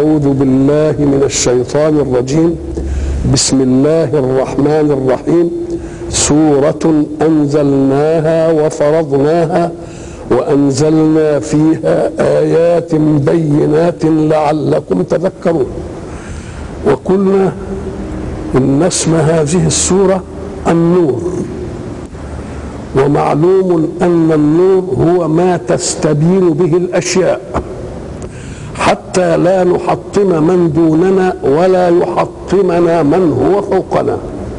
أعوذ بالله من الشيطان الرجيم بسم الله الرحمن الرحيم سورة أنزلناها وفرضناها وأنزلنا فيها آيات بينات لعلكم تذكرون وقلنا إن اسم هذه السورة النور ومعلوم أن النور هو ما تستبين به الأشياء حتى لا نحطم من دوننا ولا يحطمنا من هو فوقنا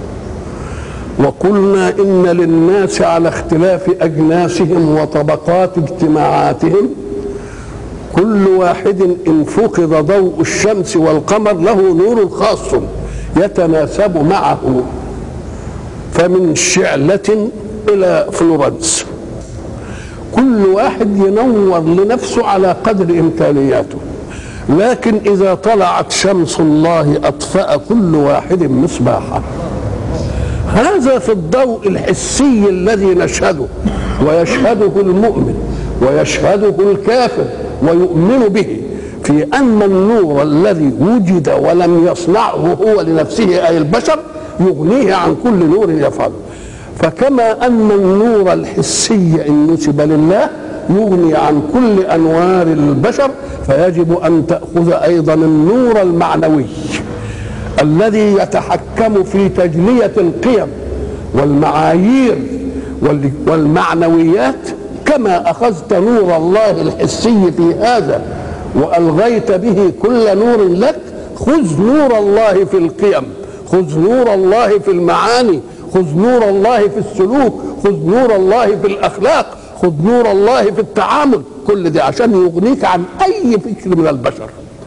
وقلنا ان للناس على اختلاف اجناسهم وطبقات اجتماعاتهم كل واحد ان فقد ضوء الشمس والقمر له نور خاص يتناسب معه فمن شعله الى فلورنس كل واحد ينور لنفسه على قدر امكانياته لكن اذا طلعت شمس الله اطفا كل واحد مصباحه هذا في الضوء الحسي الذي نشهده ويشهده المؤمن ويشهده الكافر ويؤمن به في ان النور الذي وجد ولم يصنعه هو لنفسه اي البشر يغنيه عن كل نور يفعله فكما ان النور الحسي ان نسب لله يغني عن كل انوار البشر فيجب ان تاخذ ايضا النور المعنوي الذي يتحكم في تجليه القيم والمعايير والمعنويات كما اخذت نور الله الحسي في هذا والغيت به كل نور لك خذ نور الله في القيم خذ نور الله في المعاني خذ نور الله في السلوك خذ نور الله في الاخلاق خذ نور الله في التعامل كل ده عشان يغنيك عن اي فكر من البشر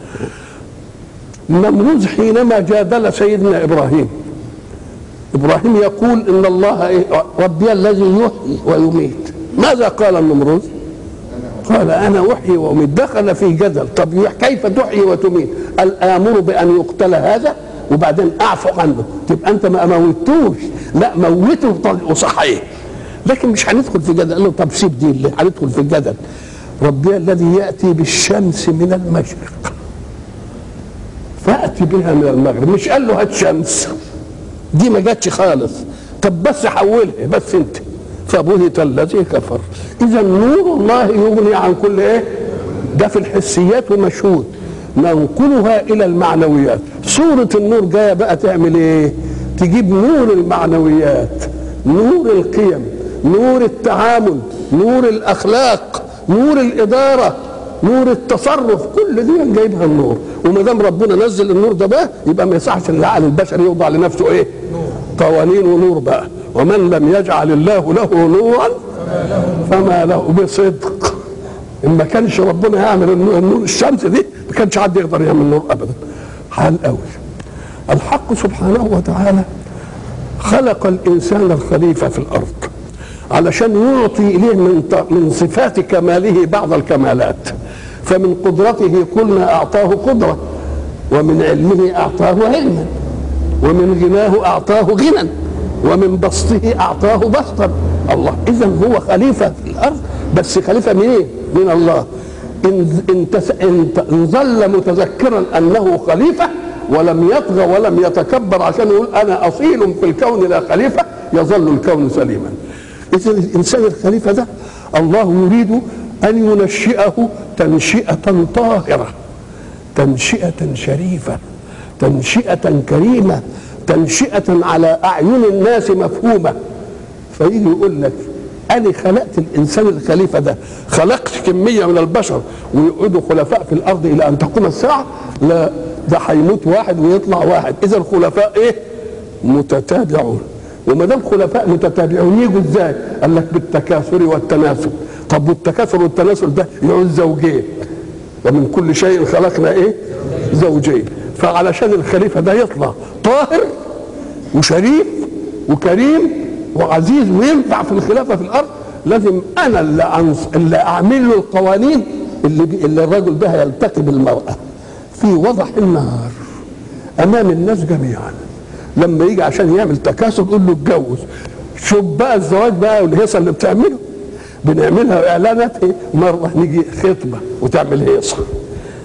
نمروز حينما جادل سيدنا ابراهيم ابراهيم يقول ان الله إيه ربي الذي يحيي ويميت ماذا قال النمروز قال انا احيي واميت دخل في جدل طب كيف تحيي وتميت قال امر بان يقتل هذا وبعدين اعفو عنه تبقى انت ما موتوش لا موته بطريقه صحيح لكن مش هندخل في جدل قال له طب سيب دي اللي هندخل في الجدل ربي الذي ياتي بالشمس من المشرق فاتي بها من المغرب مش قال له هات شمس دي ما جاتش خالص طب بس حولها بس انت فبهت الذي كفر اذا نور الله يغني عن كل ايه ده في الحسيات ومشهود ننقلها الى المعنويات صورة النور جاية بقى تعمل ايه تجيب نور المعنويات نور القيم نور التعامل نور الاخلاق نور الاداره نور التصرف كل دي جايبها النور وما دام ربنا نزل النور ده بقى يبقى ما يصحش ان العقل البشري يوضع لنفسه ايه قوانين ونور بقى ومن لم يجعل الله له نورا فما له بصدق ان ما كانش ربنا يعمل النور, النور الشمس دي ما كانش حد يقدر يعمل نور ابدا حال قوي الحق سبحانه وتعالى خلق الانسان الخليفه في الارض علشان يعطي اليه من من صفات كماله بعض الكمالات فمن قدرته قلنا اعطاه قدره ومن علمه اعطاه علما ومن غناه اعطاه غنى ومن بسطه اعطاه بسطا الله اذا هو خليفه في الارض بس خليفه من ايه؟ من الله ان ان, إن, إن ظل متذكرا انه خليفه ولم يطغى ولم يتكبر عشان يقول انا اصيل في الكون لا خليفه يظل الكون سليما اذا الانسان الخليفه ده الله يريد ان ينشئه تنشئه طاهره تنشئه شريفه تنشئه كريمه تنشئه على اعين الناس مفهومه فيجي يقول لك انا خلقت الانسان الخليفه ده خلقت كميه من البشر ويقعدوا خلفاء في الارض الى ان تقوم الساعه لا ده هيموت واحد ويطلع واحد اذا الخلفاء ايه متتابعون وما دام خلفاء متتابعون يجوا ازاي؟ قال لك بالتكاثر والتناسل طب والتكاثر والتناسل ده يعوز زوجين ومن كل شيء خلقنا ايه؟ زوجين فعلشان الخليفه ده يطلع طاهر وشريف وكريم وعزيز وينفع في الخلافه في الارض لازم انا اللي, أنص... اللي اعمل له القوانين اللي, اللي الرجل ده يلتقي بالمراه في وضح النهار امام الناس جميعا لما يجي عشان يعمل تكاثر يقول له اتجوز شوف بقى الزواج بقى والهيصه اللي بتعمله بنعملها اعلانات ايه مره نيجي خطبه وتعمل هيصه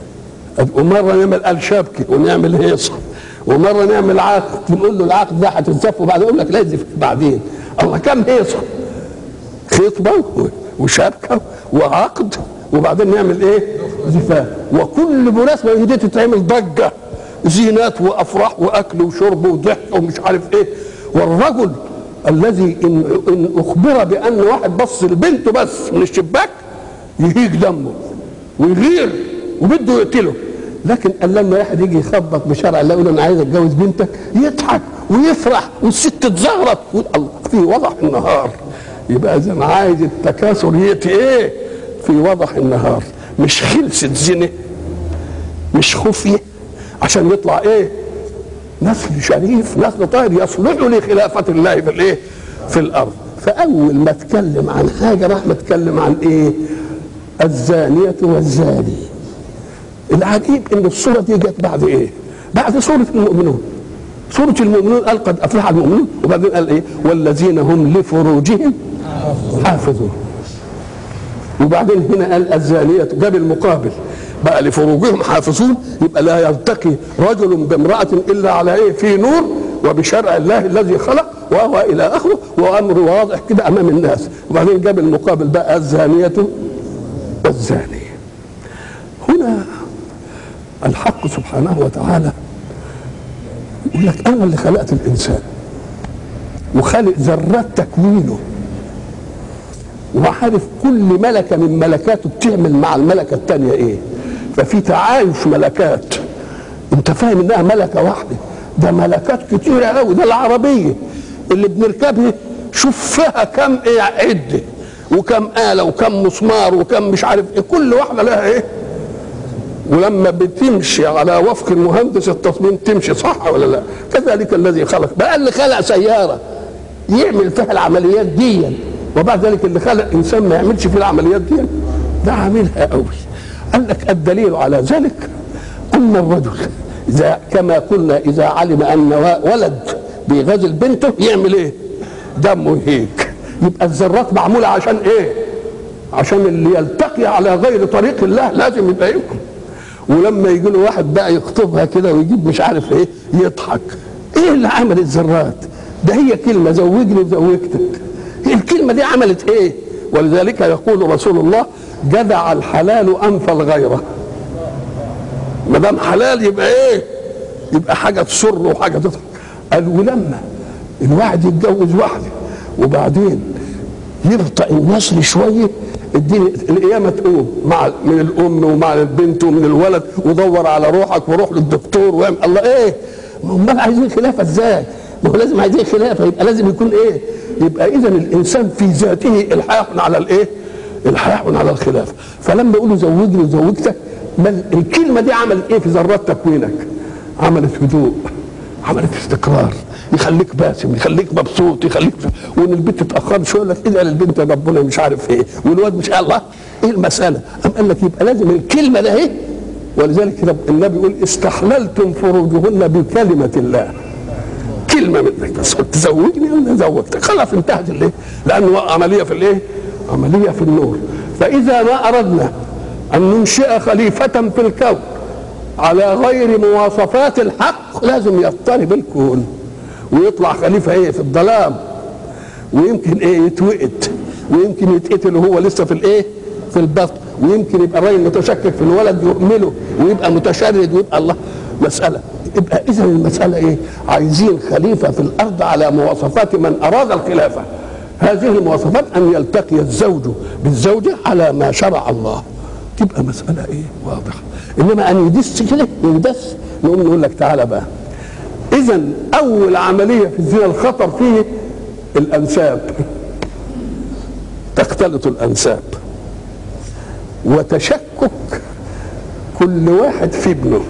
ومره نعمل قال شبكه ونعمل هيصه ومره نعمل عقد ونقول له العقد ده هتتزف وبعدين يقول لك لا يزف بعدين الله كم هيصه خطبه وشبكه وعقد وبعدين نعمل ايه؟ زفاف وكل مناسبه من دي تتعمل ضجه زينات وافراح واكل وشرب وضحك ومش عارف ايه والرجل الذي ان ان اخبر بان واحد بص لبنته بس من الشباك يهيج دمه ويغير وبده يقتله لكن قال لما واحد يجي يخبط بشرع الله يقول انا عايز اتجوز بنتك يضحك ويفرح والست تزغرط الله في وضح النهار يبقى اذا عايز التكاثر ياتي ايه في وضح النهار مش خلصت زنا مش خفيه عشان يطلع ايه نسل شريف نسل طاهر يصلح لخلافه الله في الايه في الارض فاول ما اتكلم عن حاجه راح متكلم عن ايه الزانيه والزاني العجيب ان الصوره دي جت بعد ايه بعد سوره المؤمنون سوره المؤمنون قال قد افلح المؤمنون وبعدين قال ايه والذين هم لفروجهم حافظون وبعدين هنا قال الزانية جاب المقابل بقى لفروجهم حافظون يبقى لا يلتقي رجل بامرأة إلا على إيه في نور وبشرع الله الذي خلق وهو إلى آخره وأمر واضح كده أمام الناس وبعدين جاب المقابل بقى الزانية والزاني هنا الحق سبحانه وتعالى يقول لك أنا اللي خلقت الإنسان وخالق ذرات تكوينه وعارف كل ملكة من ملكاته بتعمل مع الملكة التانية ايه ففي تعايش ملكات انت فاهم انها ملكة واحدة ده ملكات كتيرة قوي ده العربية اللي بنركبها شوف فيها كم ايه عدة وكم آلة وكم مسمار وكم مش عارف ايه كل واحدة لها ايه ولما بتمشي على وفق المهندس التصميم تمشي صح ولا لا كذلك الذي خلق بقى اللي خلق سيارة يعمل فيها العمليات دي وبعد ذلك اللي خلق انسان ما يعملش فيه العمليات دي ده عاملها قوي قال لك الدليل على ذلك ان الرجل اذا كما قلنا اذا علم ان ولد بيغازل بنته يعمل ايه؟ دمه يهيك يبقى الذرات معموله عشان ايه؟ عشان اللي يلتقي على غير طريق الله لازم يبقى يكون ولما يجي له واحد بقى يخطبها كده ويجيب مش عارف ايه يضحك ايه اللي عمل الذرات؟ ده هي كلمه زوجني وزوجتك الكلمة دي عملت ايه ولذلك يقول رسول الله جدع الحلال انف الغيره ما دام حلال يبقى ايه يبقى حاجه تسر وحاجه تضحك قال ولما الواحد يتجوز واحده وبعدين يبطأ النسل شويه الدين القيامه تقوم مع من الام ومع البنت ومن الولد ودور على روحك وروح للدكتور واعمل الله ايه امال عايزين خلافه ازاي؟ ما هو لازم عايزين خلافه يبقى لازم يكون ايه؟ يبقى اذا الانسان في ذاته الحاح على الايه؟ الحاح على الخلافه فلما يقولوا زوجني وزوجتك الكلمه دي عملت ايه في ذرات تكوينك؟ عملت هدوء عملت استقرار يخليك باسم يخليك مبسوط يخليك وان البنت تتاخر شويه لك ادعي للبنت ربنا مش عارف ايه والواد مش الله ايه المساله؟ قام قال لك يبقى لازم الكلمه ده ايه؟ ولذلك كده النبي يقول استحللتم فروجهن بكلمه الله كلمه منك بس تزوجني انا زوجتك خلاص انتهت الايه؟ لانه عمليه في الايه؟ عمليه في النور فاذا ما اردنا ان ننشئ خليفه في الكون على غير مواصفات الحق لازم يضطرب الكون ويطلع خليفه ايه في الظلام ويمكن ايه يتوقت ويمكن يتقتل وهو لسه في الايه في البطن ويمكن يبقى الراجل متشكك في الولد يهمله ويبقى متشرد ويبقى الله مساله يبقى اذا المساله ايه عايزين خليفه في الارض على مواصفات من اراد الخلافه هذه المواصفات ان يلتقي الزوج بالزوجه على ما شرع الله تبقى مساله ايه واضحه انما ان يدس كده يدس نقوم نقول لك تعالى بقى اذا اول عمليه في الزنا الخطر فيه الانساب تختلط الانساب وتشكك كل واحد في ابنه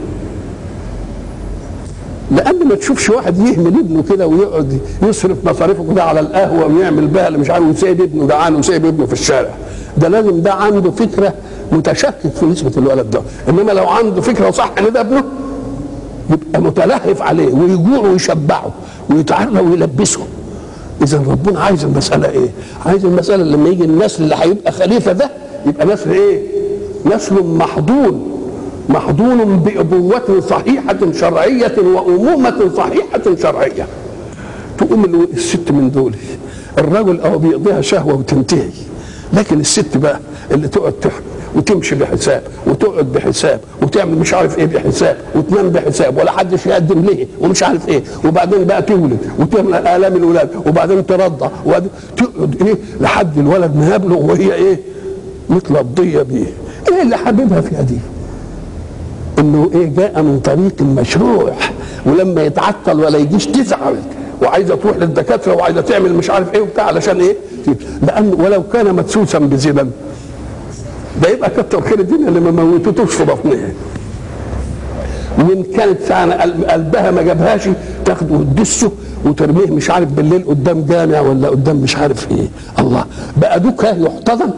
لان ما تشوفش واحد يهمل ابنه كده ويقعد يصرف مصاريفه كده على القهوه ويعمل بها اللي مش عارف وسايب ابنه جعان وسايب ابنه في الشارع ده لازم ده عنده فكره متشكك في نسبه الولد ده انما لو عنده فكره صح ان ده ابنه يبقى متلهف عليه ويجوع ويشبعه ويتعرى ويلبسه اذا ربنا عايز المساله ايه عايز المساله لما يجي النسل اللي هيبقى خليفه ده يبقى نسل ايه نسل محضون محضون بأبوة صحيحة شرعية وأمومة صحيحة شرعية تقوم الست من دول الرجل أو بيقضيها شهوة وتنتهي لكن الست بقى اللي تقعد تحمل وتمشي بحساب وتقعد بحساب وتعمل مش عارف ايه بحساب وتنام بحساب ولا حدش يقدم ليه ومش عارف ايه وبعدين بقى تولد وتعمل الام الولاد وبعدين ترضع وبعدين تقعد ايه لحد الولد ما يبلغ وهي ايه متلضيه بيه ايه اللي حبيبها فيها دي انه ايه جاء من طريق مشروع ولما يتعطل ولا يجيش تزعل وعايزه تروح للدكاتره وعايزه تعمل مش عارف ايه وبتاع علشان ايه لان ولو كان مدسوسا بزنا ده يبقى كتر خير الدنيا اللي ما موتتوش في بطنها وان كانت ساعة قلبها ما جابهاش تاخده وتدسه وترميه مش عارف بالليل قدام جامع ولا قدام مش عارف ايه الله بقى دوكا يحتضن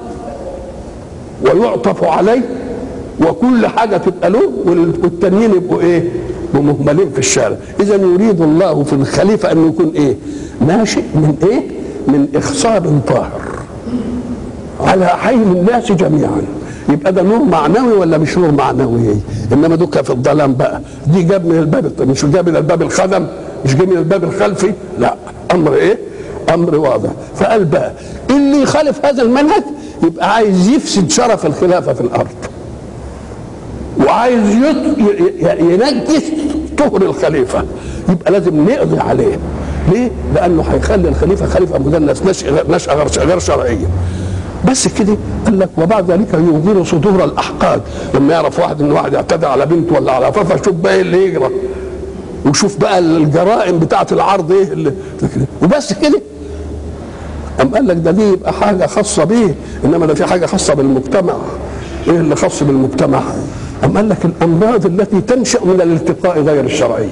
ويعطف عليه وكل حاجه تبقى له والتانيين يبقوا ايه؟ مهملين في الشارع اذا يريد الله في الخليفه انه يكون ايه؟ ناشئ من ايه؟ من اخصاب طاهر على عين الناس جميعا يبقى ده نور معنوي ولا مش نور معنوي انما دوكا في الظلام بقى دي جاب من الباب مش جاب من الباب الخدم مش جاب من الباب الخلفي لا امر ايه امر واضح فقال بقى اللي يخالف هذا المنهج يبقى عايز يفسد شرف الخلافه في الارض وعايز ينجس طهر الخليفه يبقى لازم نقضي عليه ليه؟ لانه هيخلي الخليفه خليفه مدنس نشأه غير شرعيه بس كده قال لك وبعد ذلك ينظر صدور الاحقاد لما يعرف واحد ان واحد اعتدى على بنته ولا على فافا شوف بقى ايه اللي يجرى وشوف بقى الجرائم بتاعه العرض ايه اللي وبس كده أم قال لك ده دي يبقى حاجة خاصة بيه إنما ده في حاجة خاصة بالمجتمع إيه اللي خاص بالمجتمع أم قال لك الأمراض التي تنشأ من الالتقاء غير الشرعي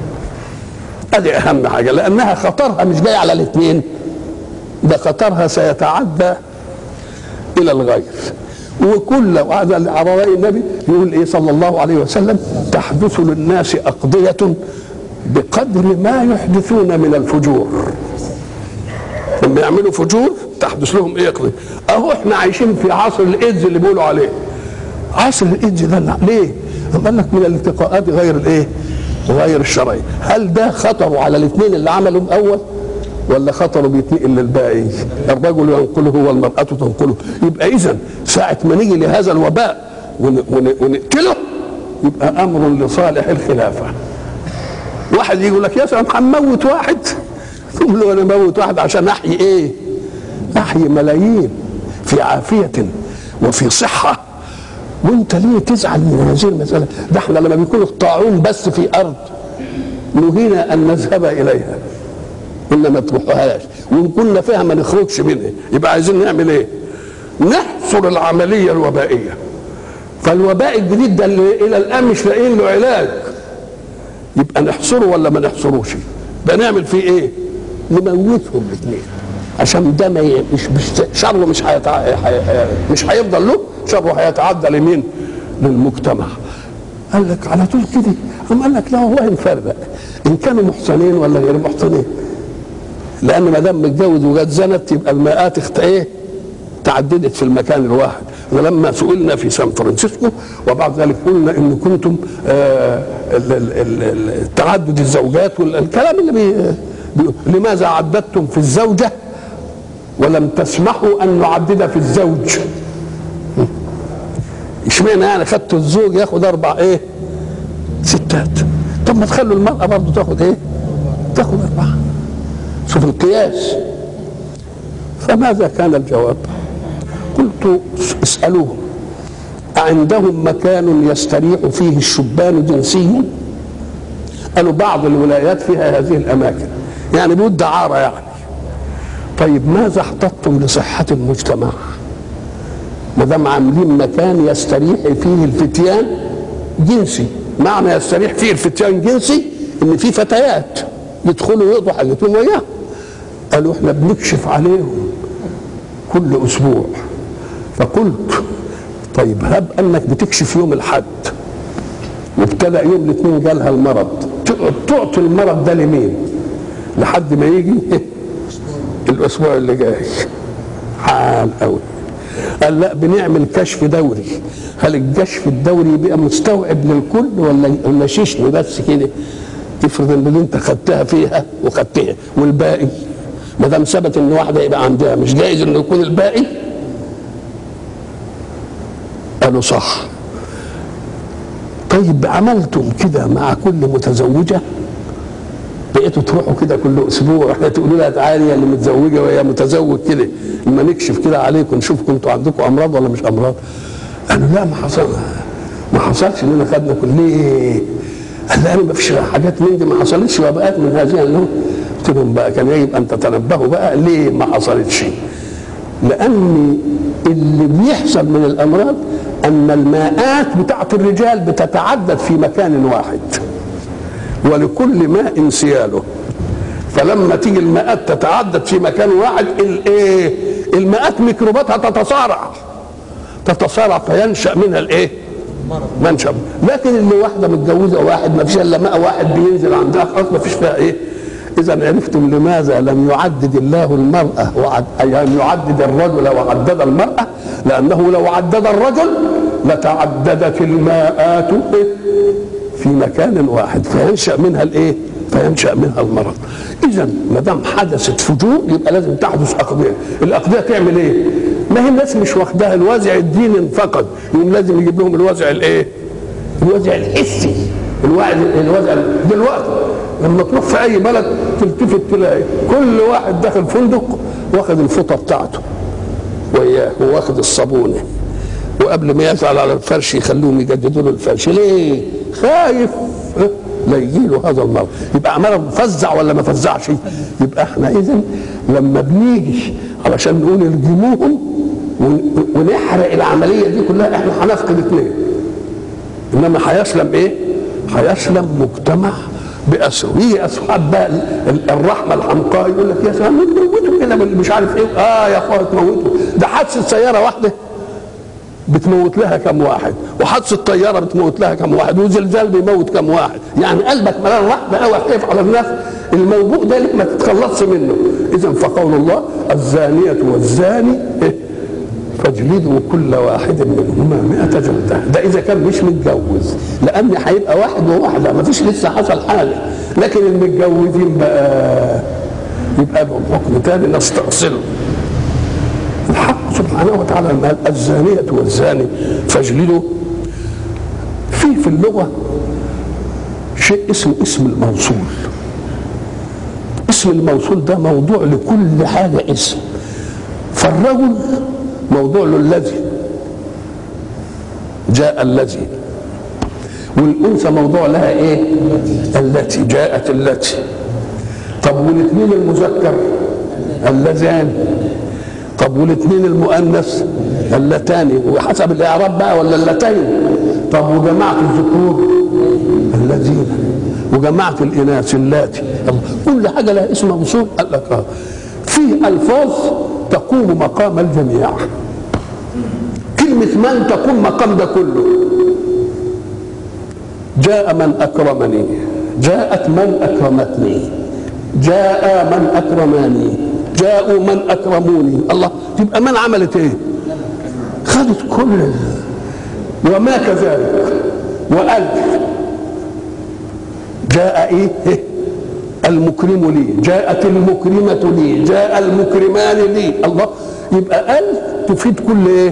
هذه أهم حاجة لأنها خطرها مش جاي على الاثنين ده خطرها سيتعدى إلى الغير وكل وهذا على رأي النبي يقول إيه صلى الله عليه وسلم تحدث للناس أقضية بقدر ما يحدثون من الفجور لما يعملوا فجور تحدث لهم ايه قضية اهو احنا عايشين في عصر الايدز اللي بيقولوا عليه عصر الايدز ده ليه؟ قال لك من الالتقاءات غير الايه؟ غير الشرعيه هل ده خطره على الاثنين اللي عملوا الاول ولا خطره بيتنقل للباقي الرجل ينقله والمرأة تنقله يبقى إذا ساعة ما نيجي لهذا الوباء ونقتله يبقى أمر لصالح الخلافة واحد يقول لك يا سلام هنموت واحد تقول له انا موت واحد عشان احيي ايه؟ احيي ملايين في عافيه وفي صحه وانت ليه تزعل من هذه المساله؟ ده احنا لما بيكون الطاعون بس في ارض نهينا ان نذهب اليها الا ما تروحوهاش وان كنا فيها ما نخرجش منها يبقى عايزين نعمل ايه؟ نحصر العمليه الوبائيه فالوباء الجديد ده اللي الى الان مش لاقيين له علاج يبقى نحصره ولا ما نحصروش؟ بقى نعمل فيه ايه؟ نموتهم الاثنين عشان ده ما ي... مش مش شره مش هيتع... مش هيفضل له شره هيتعدى لمين؟ للمجتمع قال لك على طول كده قام قال لك لا والله نفرق ان كانوا محسنين ولا غير محسنين لان ما دام متجوز وجت زنت يبقى المئات اخت ايه؟ تعددت في المكان الواحد ولما سئلنا في سان فرانسيسكو وبعد ذلك قلنا ان كنتم آه تعدد الزوجات والكلام اللي بي بي لماذا عددتم في الزوجة ولم تسمحوا أن نعدد في الزوج اشمعنى يعني خدتوا الزوج ياخد أربع إيه ستات طب ما تخلوا المرأة برضه تاخد إيه تاخد أربعة شوف القياس فماذا كان الجواب قلت اسألوهم أعندهم مكان يستريح فيه الشبان جنسيا قالوا بعض الولايات فيها هذه الأماكن يعني بود دعارة يعني طيب ماذا احتطتم لصحة المجتمع ما دام عاملين مكان يستريح فيه الفتيان جنسي معنى يستريح فيه الفتيان جنسي ان في فتيات يدخلوا يقضوا حاجتهم وياهم قالوا احنا بنكشف عليهم كل اسبوع فقلت طيب هب انك بتكشف يوم الحد وابتدى يوم الاثنين جالها المرض تعطي المرض ده لمين؟ لحد ما يجي الاسبوع اللي جاي حال قوي قال لا بنعمل كشف دوري هل الكشف الدوري يبقى مستوعب للكل ولا ولا شيشني بس كده افرض ان اللي انت خدتها فيها وخدتها والباقي ما دام ثبت ان واحده يبقى عندها مش جايز انه يكون الباقي قالوا صح طيب عملتم كده مع كل متزوجه بقيتوا تروحوا كده كل اسبوع تقولوا لها تعالي يا اللي متزوجه وهي متزوج كده اما نكشف كده عليكم نشوفكم انتوا عندكم امراض ولا مش امراض قالوا لا ما حصل ما حصلش اننا خدنا كل ليه؟ قال لا ما فيش حاجات من دي ما حصلتش وبقات من هذه النوع قلت لهم بقى كان يجب ان تتنبهوا بقى ليه ما حصلتش لان اللي بيحصل من الامراض ان الماءات بتاعت الرجال بتتعدد في مكان واحد ولكل ماء سياله فلما تيجي الماءات تتعدد في مكان واحد الايه الماءات ميكروباتها تتصارع تتصارع فينشا منها الايه منشا لكن اللي واحده متجوزه واحد ما فيش الا ماء واحد بينزل عندها خلاص ما فيش فيها ايه اذا عرفتم لماذا لم يعدد الله المراه وعد... لم يعدد الرجل وعدد المراه لانه لو عدد الرجل لتعددت الماءات في مكان واحد فينشا منها الايه فينشا منها المرض اذا ما دام حدثت فجور يبقى لازم تحدث اقضيه الاقضيه تعمل ايه ما هي الناس مش واخداها الوازع الديني انفقد يقوم لازم يجيب لهم الوازع الايه الوازع الحسي الوازع الوازع دلوقتي لما تروح في اي بلد تلتفت تلاقي كل واحد داخل فندق واخد الفوطه بتاعته وياه واخد الصابونه وقبل ما يزعل على الفرش يخلوهم يجددوا له الفرش ليه؟ خايف لا يجي له هذا المرض يبقى عمال مفزع ولا ما فزعش يبقى احنا اذا لما بنيجي علشان نقول الجموهم ونحرق العمليه دي كلها احنا هنفقد اثنين انما هيسلم ايه؟ هيسلم مجتمع بأسره يجي اصحاب بقى الرحمه الحمقاء يقول لك يا سلام تموتوا كده مش عارف ايه اه يا اخويا تموتوا ده حادثه سياره واحده بتموت لها كم واحد وحادثه طياره بتموت لها كم واحد وزلزال بيموت كم واحد يعني قلبك ملان رحمه قوي خايف على الناس الموضوع ده لك ما تتخلصش منه اذا فقول الله الزانيه والزاني فاجلدوا كل واحد منهما مئة جلدة ده إذا كان مش متجوز لأن هيبقى واحد وواحدة ما فيش لسه حصل حاجة لكن المتجوزين بقى يبقى لهم حكم تاني نستأصله الحق سبحانه وتعالى قال الزانية والزاني فاجلدوا في في اللغة شيء اسمه اسم الموصول اسم الموصول ده موضوع لكل حاجة اسم فالرجل موضوع له الذي جاء الذي والأنثى موضوع لها إيه؟ التي جاءت التي طب والاثنين المذكر اللذان طب والاثنين المؤنث اللتان وحسب الاعراب بقى ولا اللتين طب وجماعه الذكور الذين وجماعه الاناث اللاتي كل حاجه لها اسم موصول قال لك اه في الفاظ تقوم مقام الجميع كلمة من تقوم مقام ده كله جاء من أكرمني جاءت من أكرمتني جاء من أكرماني جاءوا من أكرموني الله تبقى من عملت إيه خدت كل وما كذلك وألف جاء إيه المكرم لي جاءت المكرمة لي جاء المكرمان لي الله يبقى ألف تفيد كل إيه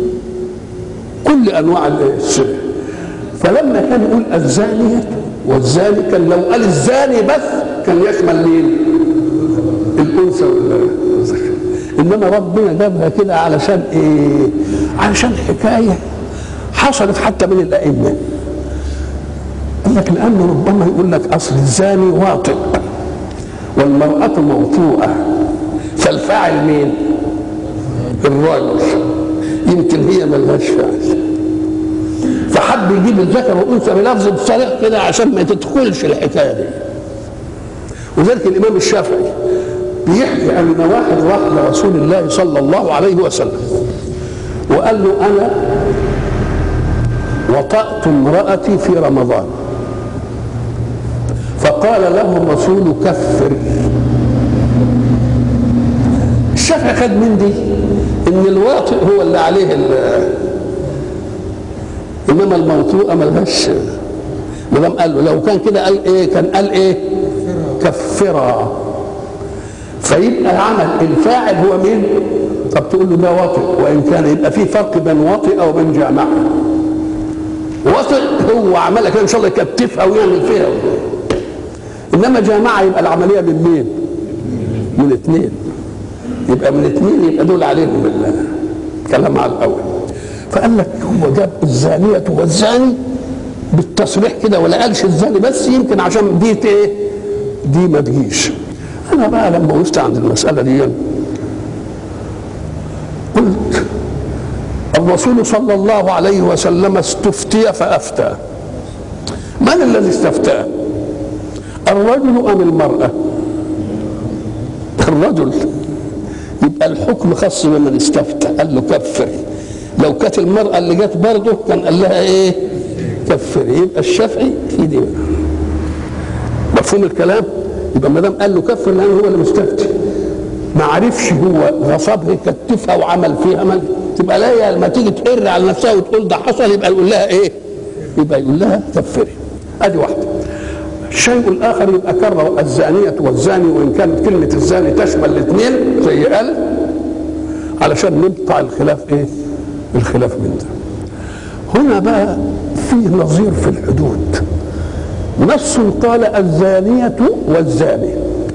كل أنواع السر فلما كان يقول الزانية والزاني كان لو قال الزاني بس كان يشمل مين الأنثى والذكر إنما ربنا جابها كده علشان إيه علشان حكاية حصلت حتى من الأئمة قال لك لأنه ربما يقول لك أصل الزاني واطئ والمرأة موطوءة فالفاعل مين؟ الرجل يمكن هي ملهاش فاعل فحب يجيب الذكر والانثى بلفظ صريح كده عشان ما تدخلش الحكايه دي وذلك الامام الشافعي بيحكي ان واحد راح لرسول الله صلى الله عليه وسلم وقال له انا وطأت امرأتي في رمضان فقال له الرسول كفر الشافعي الشافعي خد من دي ان الواطئ هو اللي عليه ال- انما الموطوءه ملهاش ما دام قال له لو كان كده قال ايه كان قال ايه كفرا فيبقى عمل الفاعل هو مين طب تقول له ده واطئ وان كان يبقى في فرق بين واطئ وبين جامعه واطئ هو عملها كده ان شاء الله يكتفها ويعمل فيها انما جامعه يبقى العمليه من مين من اثنين يبقى من اثنين يبقى دول عليهم ال- الكلام على الاول فقال لك هو جاب الزانيه والزاني بالتصريح كده ولا قالش الزاني بس يمكن عشان دي ايه دي ما تجيش انا بقى لما وقفت عند المساله دي قلت الرسول صلى الله عليه وسلم استفتي فافتى من الذي استفتاه الرجل ام المراه الرجل يبقى الحكم خاص بمن استفتى قال له كفر لو كانت المرأة اللي جت برضه كان قال لها ايه كفر يبقى الشافعي في دي مفهوم الكلام يبقى ما دام قال له كفر لان هو اللي مستفتي ما عرفش هو غصبها كتفها وعمل فيها مال تبقى لا لما تيجي تقر على نفسها وتقول ده حصل يبقى يقول لها ايه يبقى يقول لها كفري ادي واحده الشيء الاخر يبقى كرر الزانيه والزاني وان كانت كلمه الزاني تشمل الاثنين زي قال علشان نقطع الخلاف ايه الخلاف من ده هنا بقى في نظير في الحدود نص قال الزانية والزاني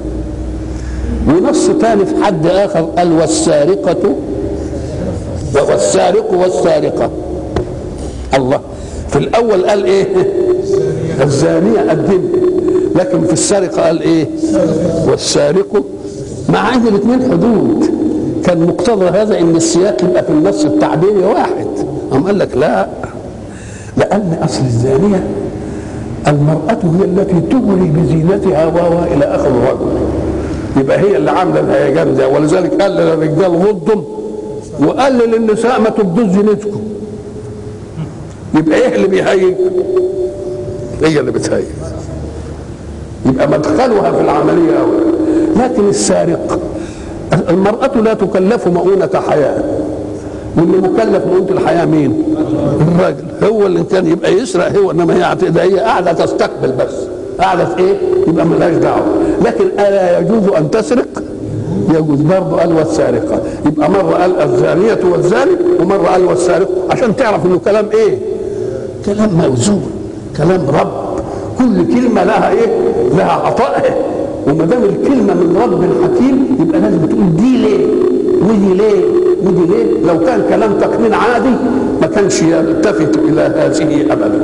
ونص ثاني في حد آخر قال والسارقة والسارق والسارقة الله في الأول قال إيه الزانية قدم لكن في السرقة قال إيه والسارق مع أن الاثنين حدود كان مقتضى هذا ان السياق يبقى في النص التعبيري واحد قام قال لك لا لان اصل الزانيه المراه هي التي تغري بزينتها و الى اخر الرجل يبقى هي اللي عامله الهيجان ده ولذلك قال للرجال غضوا وقال للنساء ما تبدوا زينتكم يبقى ايه اللي بيهيج هي اللي بتهيج يبقى مدخلها في العمليه أول. لكن السارق المرأة لا تكلف مؤونة حياة واللي مكلف مؤونة الحياة مين؟ الراجل هو اللي كان يبقى يسرق هو انما هي ده هي قاعدة تستقبل بس قاعدة في ايه؟ يبقى ملهاش دعوة لكن ألا يجوز أن تسرق؟ يجوز برضه قال والسارقة يبقى مرة قال الزانية والزاني ومرة قال والسارق عشان تعرف انه كلام ايه؟ كلام موزون كلام رب كل كلمة لها ايه؟ لها عطائها وما دام الكلمه من رب حكيم يبقى لازم تقول دي ليه ودي ليه ودي ليه لو كان كلام تقنين عادي ما كانش يلتفت الى هذه ابدا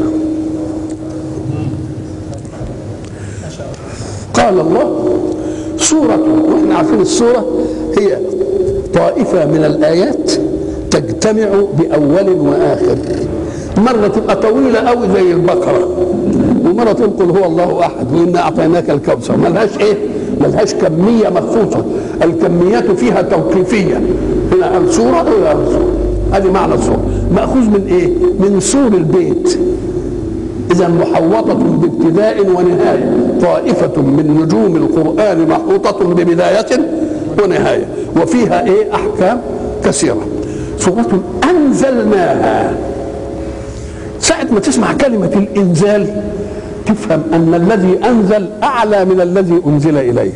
قال الله سورة واحنا عارفين السورة هي طائفة من الآيات تجتمع بأول وآخر مرة تبقى طويلة قوي زي البقرة ومرة تقول هو الله أحد وإنا أعطيناك الكوثر ملهاش إيه؟ ملهاش كمية مخصوصة الكميات فيها توقيفية هنا قال سورة وهنا قال سورة هذه معنى السورة مأخوذ من إيه؟ من سور البيت إذا محوطة بابتداء ونهاية طائفة من نجوم القرآن محوطة ببداية ونهاية وفيها إيه أحكام كثيرة سورة أنزلناها ساعة ما تسمع كلمة الإنزال تفهم أن الذي أنزل أعلى من الذي أنزل إليه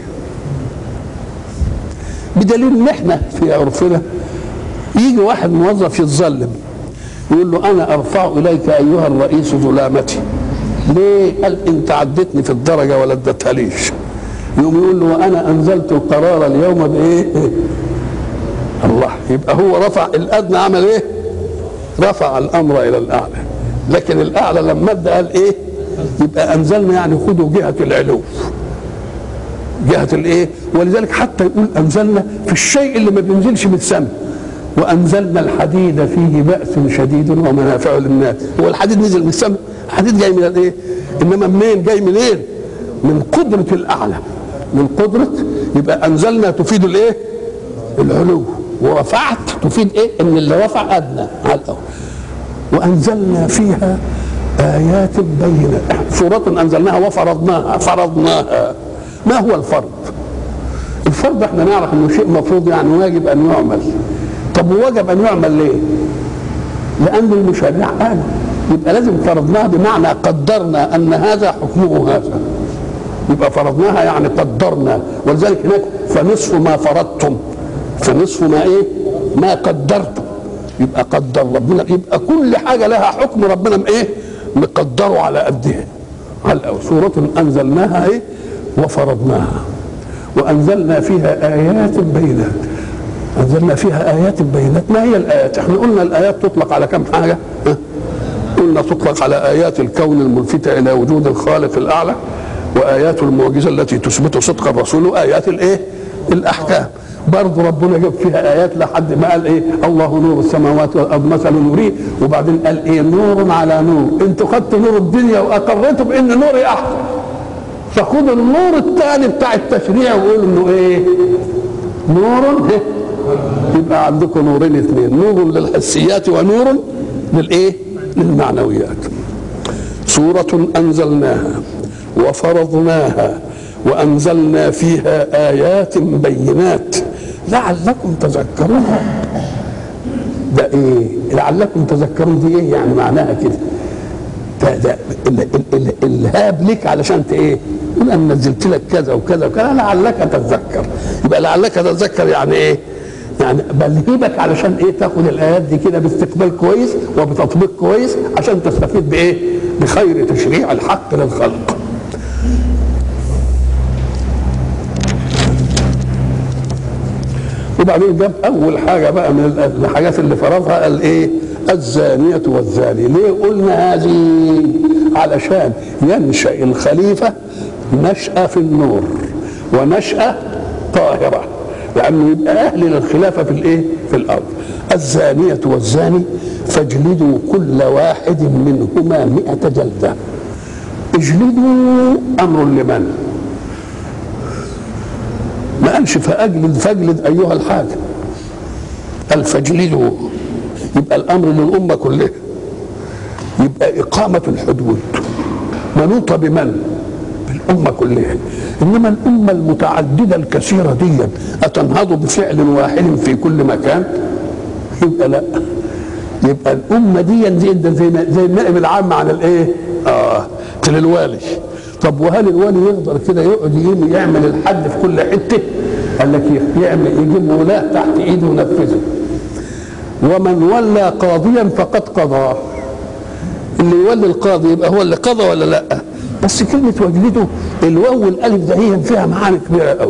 بدليل ان احنا في عرفنا يجي واحد موظف يتظلم يقول له انا ارفع اليك ايها الرئيس ظلامتي ليه قال انت عدتني في الدرجه ولا اديتها ليش يقوم يقول له وانا انزلت القرار اليوم بايه الله يبقى هو رفع الادنى عمل ايه رفع الامر الى الاعلى لكن الاعلى لما ادى قال ايه يبقى انزلنا يعني خدوا جهه العلو جهه الايه ولذلك حتى يقول انزلنا في الشيء اللي ما بينزلش من السماء وانزلنا الحديد فيه باس شديد ومنافع للناس هو الحديد نزل من السماء الحديد جاي من الايه انما منين جاي منين إيه؟ من قدره الاعلى من قدره يبقى انزلنا تفيد الايه العلو ورفعت تفيد ايه ان اللي رفع ادنى على الاول وانزلنا فيها ايات بينات سوره انزلناها وفرضناها فرضناها ما هو الفرض الفرض احنا نعرف انه شيء مفروض يعني واجب ان يعمل طب وجب ان يعمل ليه لان المشرع قال يبقى لازم فرضناها بمعنى قدرنا ان هذا حكمه هذا يبقى فرضناها يعني قدرنا ولذلك هناك فنصف ما فرضتم فنصف ما ايه ما قدرتم يبقى قدر ربنا يبقى كل حاجه لها حكم ربنا ايه مقدره على قدها على سورة أنزلناها إيه وفرضناها وأنزلنا فيها آيات بينات أنزلنا فيها آيات بينات ما هي الآيات احنا قلنا الآيات تطلق على كم حاجة ها؟ قلنا تطلق على آيات الكون الملفتة إلى وجود الخالق الأعلى وآيات المعجزة التي تثبت صدق الرسول وآيات الإيه الأحكام برضه ربنا جاب فيها ايات لحد ما قال ايه الله نور السماوات والارض مثل نوره وبعدين قال ايه نور على نور انتوا خدتوا نور الدنيا واقريتوا بان نوري احسن فخدوا النور الثاني بتاع التشريع وقولوا انه ايه نور إيه؟ يبقى عندكم نورين اثنين نور للحسيات ونور للايه للمعنويات سورة أنزلناها وفرضناها وأنزلنا فيها آيات بينات لعلكم تذكرون ده ايه لعلكم تذكرون دي ايه يعني معناها كده ده ده ال- ال- ال- الهاب لك علشان ت- ايه يقول انا نزلت لك كذا وكذا وكذا لعلك تتذكر يبقى لعلك تتذكر يعني ايه يعني بلهبك علشان ايه تاخد الايات دي كده باستقبال كويس وبتطبيق كويس عشان تستفيد بايه بخير تشريع الحق للخلق وبعدين جاب اول حاجه بقى من الحاجات اللي فرضها قال ايه الزانيه والزاني ليه قلنا هذه علشان ينشا الخليفه نشأة في النور ونشأة طاهرة لأنه يبقى أهل للخلافة في الإيه؟ في الأرض الزانية والزاني فاجلدوا كل واحد منهما مئة جلدة اجلدوا أمر لمن؟ ما قالش فاجلد فاجلد ايها الحاكم قال فاجلدوا يبقى الامر للامه كلها يبقى اقامه الحدود منوطه بمن؟ بالامه كلها انما الامه المتعدده الكثيره دي اتنهض بفعل واحد في كل مكان يبقى لا يبقى الامه دي زي زي زي النائب العام عن الايه؟ اه للوالي طب وهل الوالي يقدر كده يقعد يجيب يعمل الحد في كل حته؟ قال لك يعمل يجيب ولاه تحت ايده ونفذه. ومن ولى قاضيا فقد قضى. اللي يولي القاضي يبقى هو اللي قضى ولا لا؟ بس كلمة وجلده الواو والألف ده هي فيها معاني كبيرة قوي.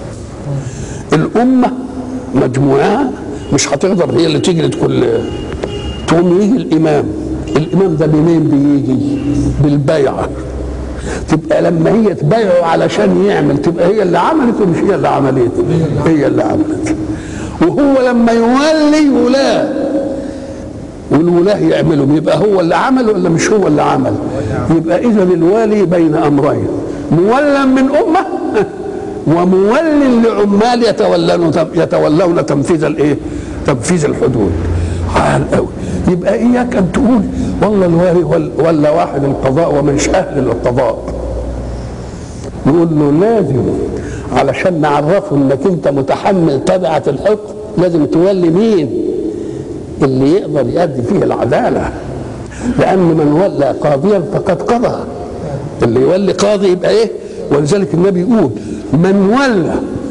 الأمة مجموعة مش هتقدر هي اللي تجلد كل تقوم يجي الإمام الإمام ده منين بيجي؟ بالبيعة تبقى لما هي تبايعه علشان يعمل تبقى هي اللي عملت ومش هي اللي عملت هي اللي عملت وهو لما يولي ولاه والولاه يعملهم يبقى هو اللي عمل ولا مش هو اللي عمل يبقى اذا الوالي بين امرين مولى من امه ومول لعمال يتولون يتولون تنفيذ الايه؟ تنفيذ الحدود عال قوي يبقى اياك ان تقول والله الوالي ولا واحد القضاء ومش اهل للقضاء نقول له لازم علشان نعرفه انك انت متحمل تبعة الحكم لازم تولي مين اللي يقدر يؤدي فيه العدالة لأن من ولى قاضيا فقد قضى اللي يولي قاضي يبقى ايه ولذلك النبي يقول من ولى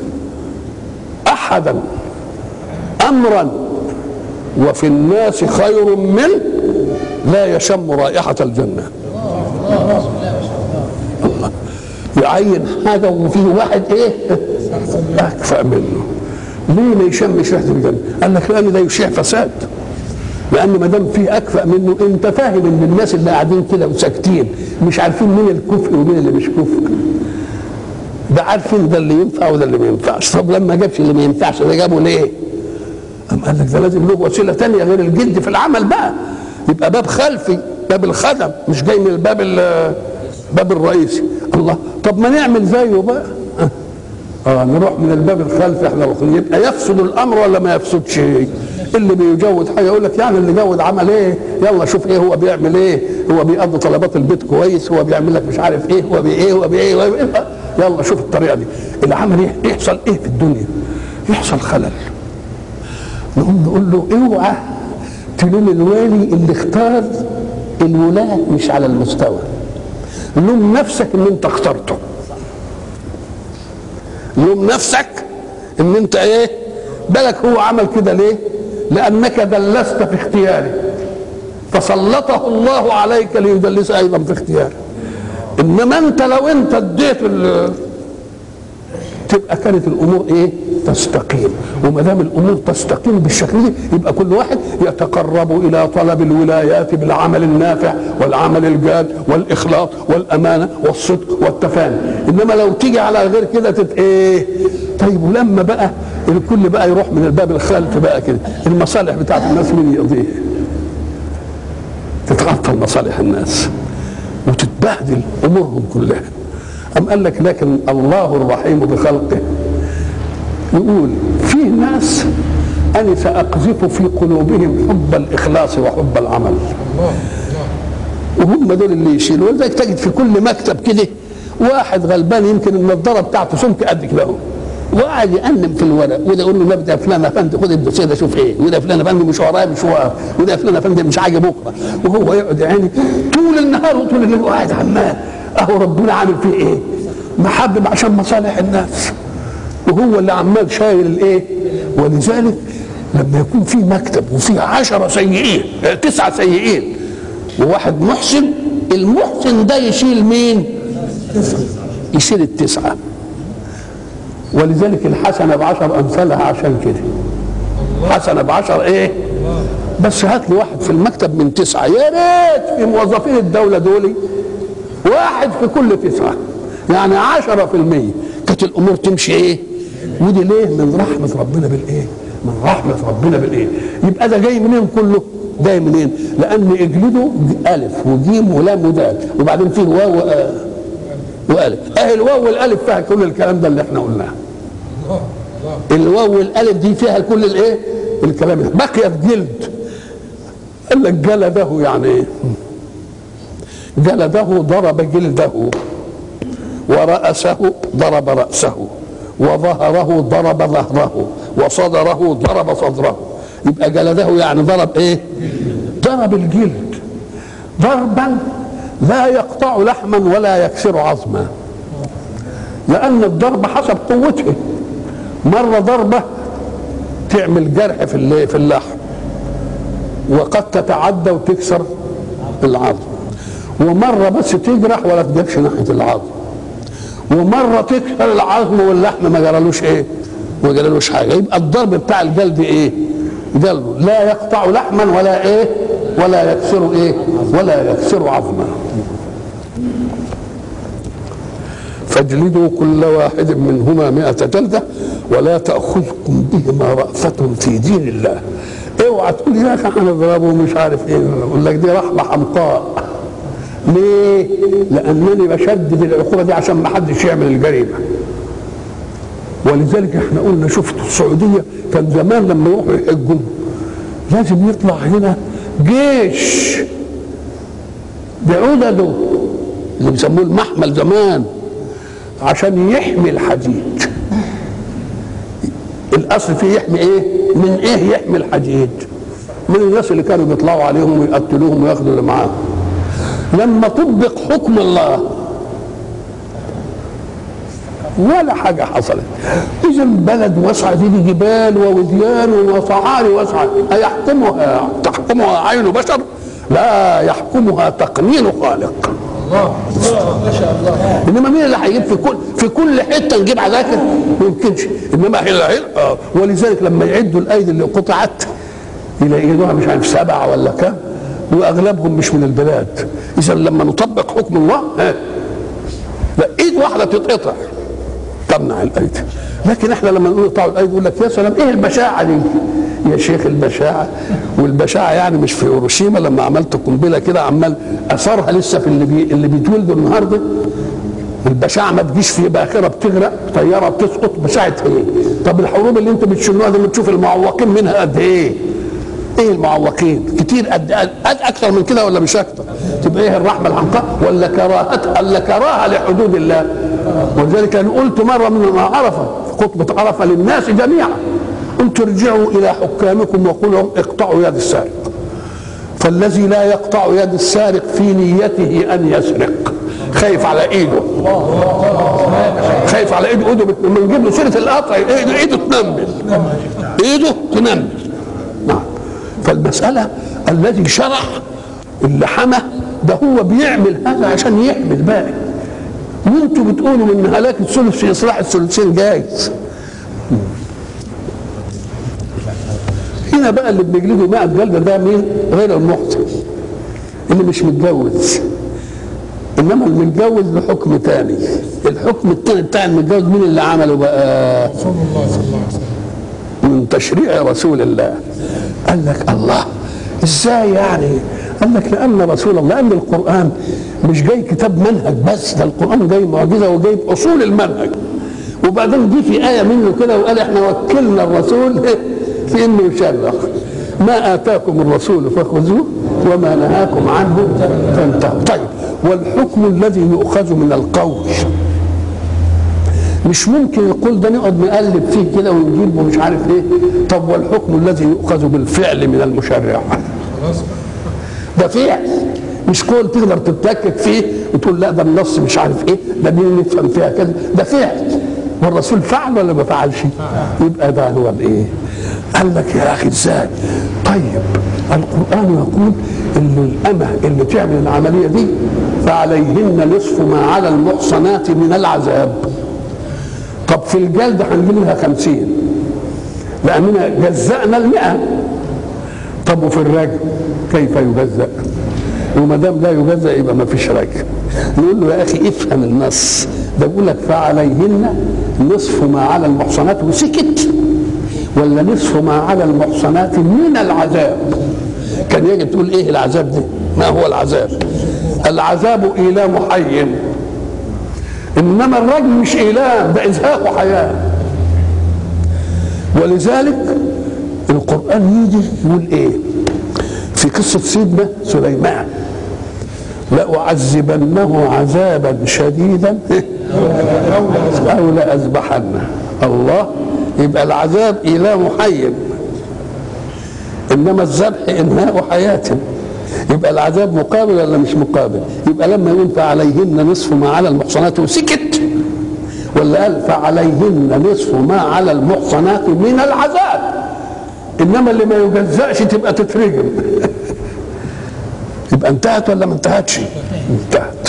أحدا أمرا وفي الناس خير منه لا يشم رائحة الجنة الله يعين حاجة وفيه واحد ايه أكفأ منه ليه ما يشمش ريحة الجنة قال لك لأن ده يشيع فساد لأن ما دام فيه أكفأ منه أنت فاهم إن الناس اللي قاعدين كده وساكتين مش عارفين مين الكفء ومين اللي مش كفء ده عارفين ده اللي ينفع وده اللي ما ينفعش طب لما جابش اللي ما ينفعش ده جابه ليه؟ قام قال لك ده لازم له وسيله ثانيه غير الجد في العمل بقى يبقى باب خلفي باب الخدم مش جاي من الباب الباب الرئيسي الله طب ما نعمل زيه بقى اه نروح من الباب الخلفي احنا واخدين يبقى يفسد الامر ولا ما يفسدش اللي بيجود حاجه يقول لك يعني اللي جود عمل ايه يلا شوف ايه هو بيعمل ايه هو بيقضي طلبات البيت كويس هو بيعمل لك مش عارف ايه هو بايه هو بايه هو بإيه يلا شوف الطريقه دي العمل إيه؟ يحصل ايه في الدنيا يحصل خلل نقوم نقول له اوعى تلوم الوالي اللي اختار الولاة مش على المستوى لوم نفسك ان انت اخترته لوم نفسك ان انت ايه بالك هو عمل كده ليه لانك دلست في اختياره فسلطه الله عليك ليدلس ايضا في اختياره انما انت لو انت اديت تبقى كانت الامور ايه تستقيم وما دام الامور تستقيم بالشكل ده يبقى كل واحد يتقرب الى طلب الولايات بالعمل النافع والعمل الجاد والاخلاص والامانه والصدق والتفاني انما لو تيجي على غير كده تت ايه طيب ولما بقى الكل بقى يروح من الباب الخلف بقى كده المصالح بتاعت الناس مين يقضيها تتعطل مصالح الناس وتتبهدل امورهم كلها أم قال لك لكن الله الرحيم بخلقه يقول في ناس أنا سأقذف في قلوبهم حب الإخلاص وحب العمل وهم دول اللي يشيلوا ولذلك تجد في كل مكتب كده واحد غلبان يمكن النضاره بتاعته سمك قد كده اهو وقاعد يأنم في الورق وده يقول له نبدا فلان افندي خد الدوسيه ده شوف ايه وده فلان افندي مش ورايا مش ورايا وده فلان افندي مش عاجب بكره وهو يقعد يا عيني طول النهار وطول الليل قاعد عمال اهو ربنا عامل فيه ايه؟ محبب عشان مصالح الناس وهو اللي عمال شايل الايه ولذلك لما يكون في مكتب وفيه عشرة سيئين تسعة سيئين وواحد محسن المحسن ده يشيل مين يشيل التسعة ولذلك الحسنة بعشر أمثالها عشان كده حسنة بعشر إيه بس هات لي واحد في المكتب من تسعة يا ريت في موظفين الدولة دول واحد في كل تسعة يعني عشرة في المية كانت الأمور تمشي إيه ودي ليه من رحمة ربنا بالإيه من رحمة ربنا بالإيه يبقى ده جاي منين كله جاي منين لأن اجلده ألف وجيم ولام ودال وبعدين فيه واو وآه والف اهي الواو والالف فيها كل الكلام ده اللي احنا قلناه الواو والالف دي فيها كل الايه الكلام ده بقيت جلد قال لك جلده يعني ايه جلده ضرب جلده ورأسه ضرب رأسه وظهره ضرب ظهره وصدره ضرب صدره يبقى جلده يعني ضرب ايه ضرب الجلد ضربا لا يقطع لحما ولا يكسر عظما لأن الضرب حسب قوته مرة ضربة تعمل جرح في في اللحم وقد تتعدى وتكسر العظم ومرة بس تجرح ولا تجيبش ناحية العظم ومرة تكسر العظم واللحم ما جرالوش ايه ما جرالوش حاجة يبقى الضرب بتاع الجلد ايه جلده لا يقطع لحما ولا ايه ولا يكسر ايه ولا يكسر عظما فاجلدوا كل واحد منهما مئة جلدة ولا تأخذكم بهما رأفة في دين الله اوعى تقول يا اخي هنضربه مش عارف ايه يقول لك دي رحمة حمقاء ليه؟ لأنني بشدد العقوبة دي عشان ما حدش يعمل الجريمة ولذلك احنا قلنا شفتوا السعودية كان زمان لما يروحوا يحجوا لازم يطلع هنا جيش بعدده اللي بيسموه المحمل زمان عشان يحمي الحديد الاصل فيه يحمي ايه من ايه يحمي الحديد من الناس اللي كانوا بيطلعوا عليهم ويقتلوهم وياخدوا اللي معاهم لما طبق حكم الله ولا حاجة حصلت إذا بلد واسعة دي جبال ووديان وصحاري واسعة أيحكمها تحكمها عين بشر لا يحكمها تقنين خالق الله ما شاء الله انما مين اللي هيجيب في كل في كل حته نجيب عساكر ما يمكنش انما هي هي آه. ولذلك لما يعدوا الايدي اللي قطعت يلاقيوها مش عارف سبعه ولا كام واغلبهم مش من البلاد اذا لما نطبق حكم الله ها لا ايد واحده تتقطع تمنع الايدي لكن احنا لما نقول اقطعوا الايدي يقول لك يا سلام ايه البشاعه دي يا شيخ البشاعه والبشاعه يعني مش في هيروشيما لما عملت قنبله كده عمال اثرها لسه في اللي بي اللي بيتولدوا النهارده البشاعه ما تجيش في باخره بتغرق طياره بتسقط بشاعه ايه؟ طب الحروب اللي انتوا بتشنوها دي بتشوف المعوقين منها قد ايه؟ ايه المعوقين كتير قد قد اكثر من كده ولا مش اكثر تبقى ايه الرحمه الحمقاء ولا كراهه ولا كراهه لحدود الله ولذلك انا قلت مره من عرفه في خطبه عرفه للناس جميعا قلت ارجعوا الى حكامكم وقولوا لهم اقطعوا يد السارق فالذي لا يقطع يد السارق في نيته ان يسرق خايف على ايده خايف على ايده ايده لما نجيب له سيره القطع ايده ايده تنمل ايده تنمل نعم فالمساله الذي شرع اللي حمى ده هو بيعمل هذا عشان يحمي الباقي وانتوا بتقولوا ان هلاك الثلث في اصلاح الثلثين جايز هنا بقى اللي بنجلده 100 جلده ده مين؟ غير المحسن اللي مش متجوز انما المتجوز له حكم تاني الحكم التاني بتاع المتجوز مين اللي عمله بقى؟ رسول الله صلى الله عليه وسلم من تشريع رسول الله قال لك الله ازاي يعني قال لك لان رسول الله لان القران مش جاي كتاب منهج بس ده القران جاي معجزه وجايب اصول المنهج وبعدين جه في ايه منه كده وقال احنا وكلنا الرسول في انه يشرع ما اتاكم الرسول فخذوه وما نهاكم عنه فانتهوا طيب والحكم الذي يؤخذ من القول مش ممكن يقول ده نقعد نقلب فيه كده ونجيب ومش عارف ايه طب والحكم الذي يؤخذ بالفعل من المشرع خلاص ده فعل مش كون تقدر تتلكك فيه وتقول لا ده النص مش عارف ايه ده دي نفهم فيها كذا ده فعل والرسول فعل ولا ما فعلش يبقى ده هو الايه قال لك يا اخي ازاي طيب القران يقول ان الامه اللي تعمل العمليه دي فعليهن نصف ما على المحصنات من العذاب طب في الجلد هنجيب لها خمسين لأننا جزأنا المئة طب وفي الرجم كيف يجزأ وما دام لا يجزأ يبقى ما فيش رجم نقول له يا أخي افهم النص ده بيقول لك فعليهن نصف ما على المحصنات وسكت ولا نصف ما على المحصنات من العذاب كان يجب تقول ايه العذاب ده ما هو العذاب العذاب إيلام حي انما الرجم مش ايلام ده ازهاق حياه ولذلك القران يجي يقول ايه في قصه سيدنا سليمان لأعذبنه عذابا شديدا أو لأذبحنه الله يبقى العذاب إيلام حي إنما الذبح إنهاء حياة يبقى العذاب مقابل ولا مش مقابل يبقى لما يقول فعليهن نصف ما على المحصنات وسكت ولا قال فعليهن نصف ما على المحصنات من العذاب انما اللي ما يجزأش تبقى تترجم يبقى انتهت ولا ما انتهتش انتهت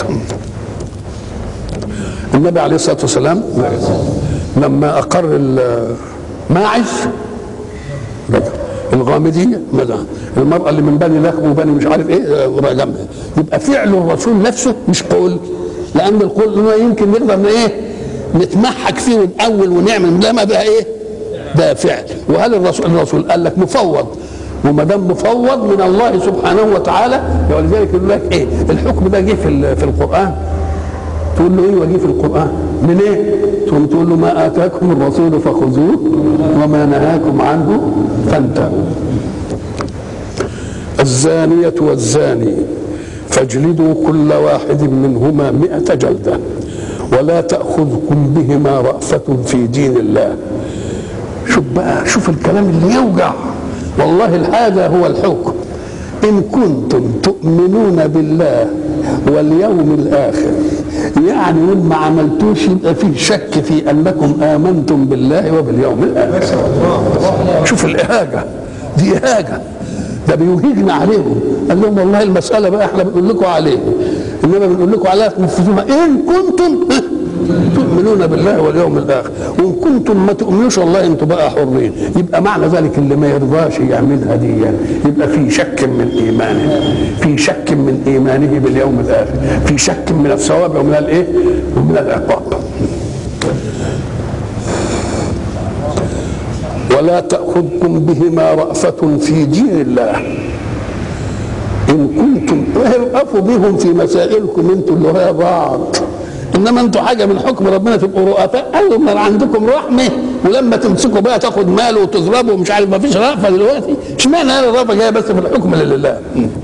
النبي عليه الصلاه والسلام لما اقر الماعز رجع الغامدية ماذا المرأة اللي من بني لخم وبني مش عارف ايه رجمها يبقى فعل الرسول نفسه مش قول لأن القول ما يمكن نقدر ن- ايه نتمحك فيه ونأول ونعمل ده ما ده ايه ده فعل وهل الرسول الرسول قال لك مفوض وما دام مفوض من الله سبحانه وتعالى ولذلك يقول لك ايه الحكم ده جه في ال- في القرآن تقول له ايه وجيه في القران من ايه تقوم تقول له ما اتاكم الرسول فخذوه وما نهاكم عنه فانتهوا الزانية والزاني فاجلدوا كل واحد منهما مئة جلدة ولا تأخذكم بهما رأفة في دين الله شوف بقى شوف الكلام اللي يوجع والله هذا هو الحكم إن كنتم تؤمنون بالله واليوم الآخر يعني وإن ما عملتوش يبقى فيه شك في أنكم آمنتم بالله وباليوم الآخر شوف الإهاجة دي إهاجة ده بيوهجنا عليهم قال لهم والله المسألة بقى احنا بنقول لكم عليه إنما بنقول لكم عليها تنفذوها إن كنتم تؤمنون بالله واليوم الاخر وان كنتم ما تؤمنوش والله انتم بقى حرين يبقى معنى ذلك اللي ما يرضاش يعملها دي يعني يبقى في شك من ايمانه في شك من ايمانه باليوم الاخر في شك من الثواب ومن الايه ومن العقاب ولا تأخذكم بهما رأفة في دين الله إن كنتم ارأفوا بهم في مسائلكم انتم اللي هي بعض انما انتوا حاجه من حكم ربنا تبقوا رؤساء ايوه ما عندكم رحمه ولما تمسكوا بقى تاخد ماله وتضربه ومش عارف ما فيش رأفه دلوقتي اشمعنى هذه الرأفه جايه بس في الحكم لله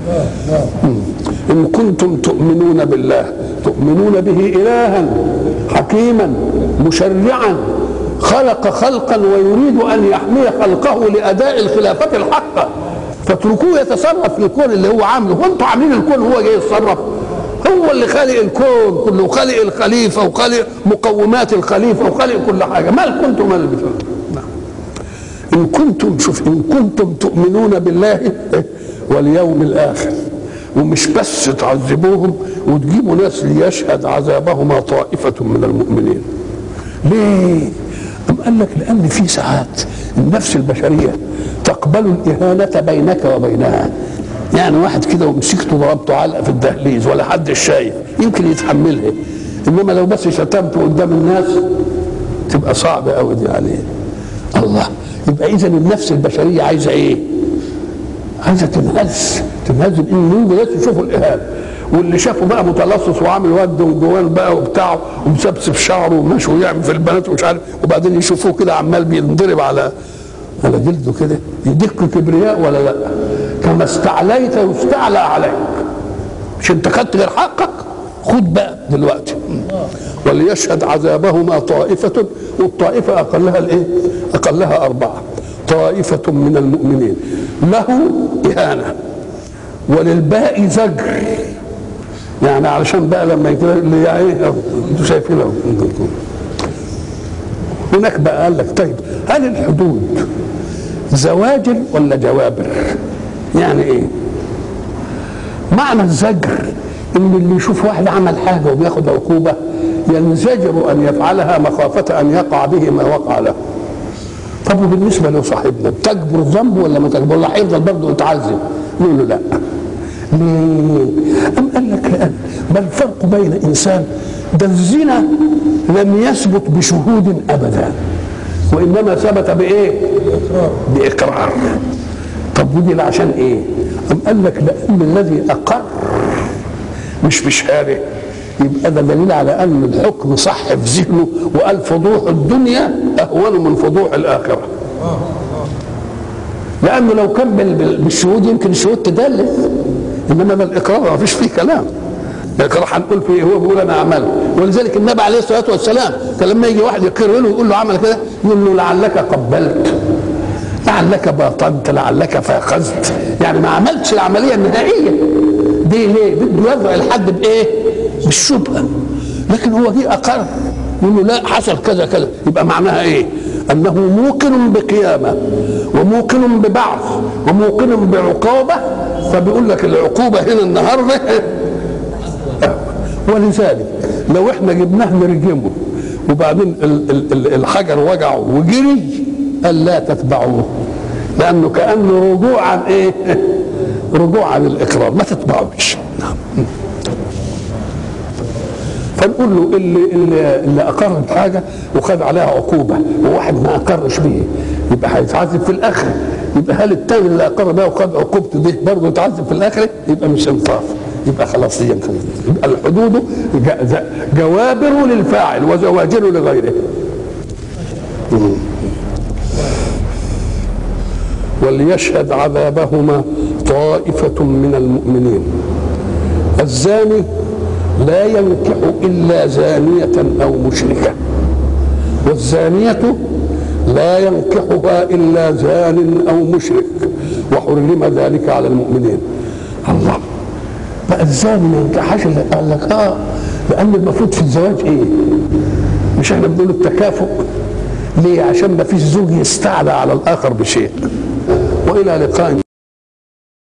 ان كنتم تؤمنون بالله تؤمنون به الها حكيما مشرعا خلق خلقا ويريد ان يحمي خلقه لاداء الخلافه الحقه فاتركوه يتصرف في الكون اللي هو عامله وانتم عاملين الكون هو جاي يتصرف هو اللي خالق الكون كله وخالق الخليفه وخالق مقومات الخليفه وخالق كل حاجه ما كنتم مال نعم ان كنتم شوف ان كنتم تؤمنون بالله واليوم الاخر ومش بس تعذبوهم وتجيبوا ناس ليشهد عذابهما طائفه من المؤمنين ليه أم قال لك لأن في ساعات النفس البشرية تقبل الإهانة بينك وبينها يعني واحد كده ومسكته ضربته علقة في الدهليز ولا حد شايف يمكن يتحملها إنما لو بس شتمته قدام الناس تبقى صعبة قوي دي عليه الله يبقى إذا النفس البشرية عايزة إيه؟ عايزة تنهز تنهز إن ناس يشوفوا الإهانة واللي شافه بقى متلصص وعامل ود وجوان بقى وبتاع ومسبسب شعره وماشي ويعمل في البنات ومش عارف وبعدين يشوفوه كده عمال بينضرب على على جلده كده يديك كبرياء ولا لا؟ كما استعليت يستعلى عليك مش انت خدت غير حقك خد بقى دلوقتي وليشهد عذابهما طائفة والطائفة أقلها الإيه؟ أقلها أربعة طائفة من المؤمنين له إهانة وللباقي زجر يعني علشان بقى لما كده اللي يعني ايه انتوا شايفين اهو هناك بقى قال لك طيب هل الحدود زواجر ولا جوابر؟ يعني ايه؟ معنى الزجر ان اللي يشوف واحد عمل حاجه وبياخد عقوبه ينزجر ان يفعلها مخافه ان يقع به ما وقع له. طب وبالنسبه لصاحبنا تكبر الذنب ولا ما تكبر؟ ولا هيفضل برضه يتعذب؟ نقول له لا. ليه؟ أم قال لك لأن ما الفرق بين إنسان ده الزنا لم يثبت بشهود أبدا وإنما ثبت بإيه؟ بإقرار طب ودي عشان إيه؟ أم قال لك لأن الذي أقر مش بشهادة يبقى ده دليل على أن الحكم صح في ذهنه وقال فضوح الدنيا أهون من فضوح الآخرة لأنه لو كمل بالشهود يمكن الشهود تدلل انما ده الاقرار ما فيش فيه كلام الاقرار هنقول فيه هو بيقول انا عملت ولذلك النبي عليه الصلاه والسلام كان لما يجي واحد يقر له يقول له عمل كده يقول له لعلك قبلت لعلك باطنت لعلك فاخذت يعني ما عملتش العمليه النهائيه دي ليه؟ بده يضع الحد بايه؟ بالشبهه لكن هو جه اقر يقول له لا حصل كذا كذا يبقى معناها ايه؟ انه موقن بقيامه وموقن ببعث وموقن بعقوبه فبيقول لك العقوبه هنا النهارده ولذلك لو احنا جبناه نرجمه وبعدين ال- ال- ال- الحجر وجعه وجري قال لا تتبعوه لانه كانه رجوع عن ايه؟ رجوع عن الاقرار ما تتبعوش نعم فنقول له اللي اللي, اللي اقر بحاجه وخد عليها عقوبه وواحد ما اقرش به يبقى هيتعذب في الاخره يبقى هل التاني اللي اقر بها وخد عقوبته دي برضه يتعذب في الاخره يبقى مش انصاف يبقى خلاص هي يبقى الحدود ج- ز- جوابر للفاعل وزواجر لغيره مم. وليشهد عذابهما طائفة من المؤمنين الزاني لا ينكح إلا زانية أو مشركة والزانية لا ينكحها إلا زان أو مشرك وحرم ذلك على المؤمنين الله بقى الزاني ما ينكحش إلا قال لك اه لأن المفروض في الزواج إيه؟ مش احنا بنقول التكافؤ ليه؟ عشان ما فيش زوج يستعلى على الآخر بشيء وإلى لقاء